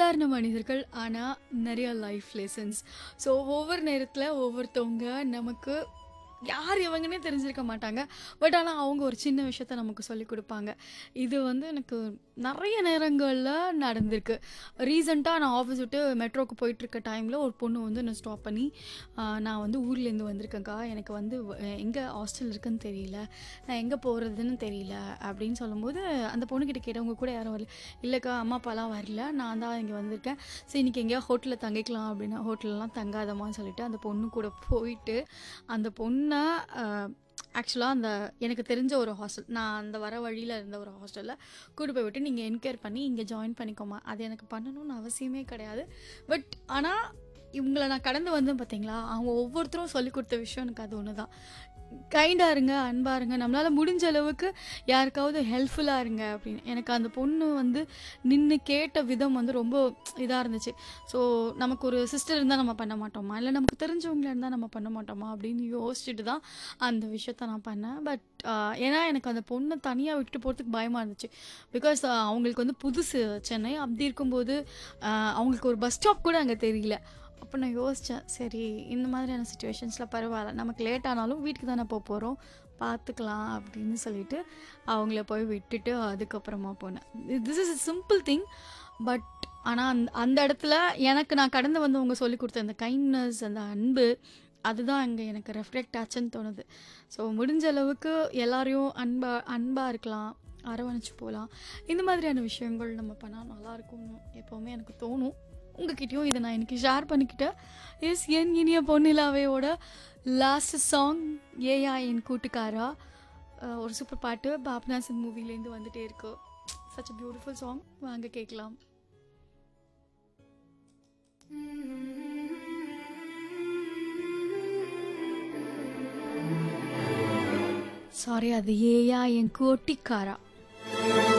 சாதாரண மனிதர்கள் ஆனால் நிறைய லைஃப் லெசன்ஸ் ஸோ ஒவ்வொரு நேரத்தில் ஒவ்வொருத்தவங்க நமக்கு யார் இவங்கன்னே தெரிஞ்சிருக்க மாட்டாங்க பட் ஆனால் அவங்க ஒரு சின்ன விஷயத்த நமக்கு சொல்லி கொடுப்பாங்க இது வந்து எனக்கு நிறைய நேரங்களில் நடந்திருக்கு ரீசெண்டாக நான் ஆஃபீஸ் விட்டு மெட்ரோக்கு போயிட்டுருக்க டைமில் ஒரு பொண்ணு வந்து நான் ஸ்டாப் பண்ணி ஆஹ், நான் வந்து ஊர்லேருந்து வந்திருக்கேன்க்கா எனக்கு வந்து எங்கே ஹாஸ்டல் இருக்குன்னு தெரியல நான் எங்கே போகிறதுன்னு தெரியல அப்படின்னு சொல்லும்போது அந்த பொண்ணுக்கிட்ட கேட்டவங்க கூட யாரும் வரல இல்லைக்கா அம்மா அப்பாலாம் வரல நான் தான் இங்கே வந்திருக்கேன் சரி இன்னைக்கு எங்கேயா ஹோட்டலில் தங்கிக்கலாம் அப்படின்னா ஹோட்டலெலாம் தங்காதமான்னு சொல்லிட்டு அந்த பொண்ணு கூட போயிட்டு அந்த பொண்ணை ஆக்சுவலாக அந்த எனக்கு தெரிஞ்ச ஒரு ஹாஸ்டல் நான் அந்த வர வழியில் இருந்த ஒரு ஹாஸ்டலில் கூட்டு போய் விட்டு நீங்கள் என்கொயர் பண்ணி இங்கே ஜாயின் பண்ணிக்கோமா அது எனக்கு பண்ணணும்னு அவசியமே கிடையாது பட் ஆனால் இவங்கள நான் கடந்து வந்தேன் பார்த்தீங்களா அவங்க ஒவ்வொருத்தரும் சொல்லி கொடுத்த விஷயம் எனக்கு அது ஒன்று தான் கைண்டாக இருங்க அன்பாக இருங்க நம்மளால் முடிஞ்ச அளவுக்கு யாருக்காவது ஹெல்ப்ஃபுல்லாக இருங்க அப்படின்னு எனக்கு அந்த பொண்ணு வந்து நின்று கேட்ட விதம் வந்து ரொம்ப இதாக இருந்துச்சு ஸோ நமக்கு ஒரு சிஸ்டர் இருந்தால் நம்ம பண்ண மாட்டோமா இல்லை நமக்கு தெரிஞ்சவங்களா இருந்தால் நம்ம பண்ண மாட்டோமா அப்படின்னு யோசிச்சுட்டு தான் அந்த விஷயத்த நான் பண்ணேன் பட் ஏன்னா எனக்கு அந்த பொண்ணை தனியாக விட்டுட்டு போகிறதுக்கு பயமாக இருந்துச்சு பிகாஸ் அவங்களுக்கு வந்து புதுசு சென்னை அப்படி இருக்கும்போது ஆஹ், அவங்களுக்கு ஒரு பஸ் ஸ்டாப் கூட அங்கே தெரியல அப்போ நான் யோசித்தேன் சரி இந்த மாதிரியான சுச்சுவேஷன்ஸில் பரவாயில்ல நமக்கு லேட் ஆனாலும் வீட்டுக்கு தானே போக போகிறோம் பார்த்துக்கலாம் அப்படின்னு சொல்லிட்டு அவங்கள போய் விட்டுட்டு அதுக்கப்புறமா போனேன் this is a simple thing but ஆனால் அந்த அந்த இடத்துல எனக்கு நான் கடந்து வந்தவங்க சொல்லி கொடுத்த அந்த கைண்ட்னஸ் அந்த அன்பு அதுதான் அங்கே எனக்கு ரெஃப்ளெக்ட் ஆச்சுன்னு தோணுது ஸோ முடிஞ்ச அளவுக்கு எல்லாரையும் அன்பா அன்பாக இருக்கலாம் அரவணைச்சு போகலாம் இந்த மாதிரியான விஷயங்கள் நம்ம பண்ணால் நல்லாயிருக்கும்னு எப்போவுமே எனக்கு தோணும் உங்ககிட்டயும் இதை நான் இன்னைக்கு ஷேர் பண்ணிக்கிட்டேன் எஸ் என் இனிய பொன்னிலாவையோட லாஸ்ட் சாங் ஏயா என் கூட்டுக்காரா அஹ் ஒரு சூப்பர் பாட்டு பாப்னாசன் மூவிலேருந்து வந்துட்டே இருக்கு சச் a பியூட்டிஃபுல் சாங் வாங்க கேட்கலாம் சாரி அது ஏயா என் கோட்டிக்காரா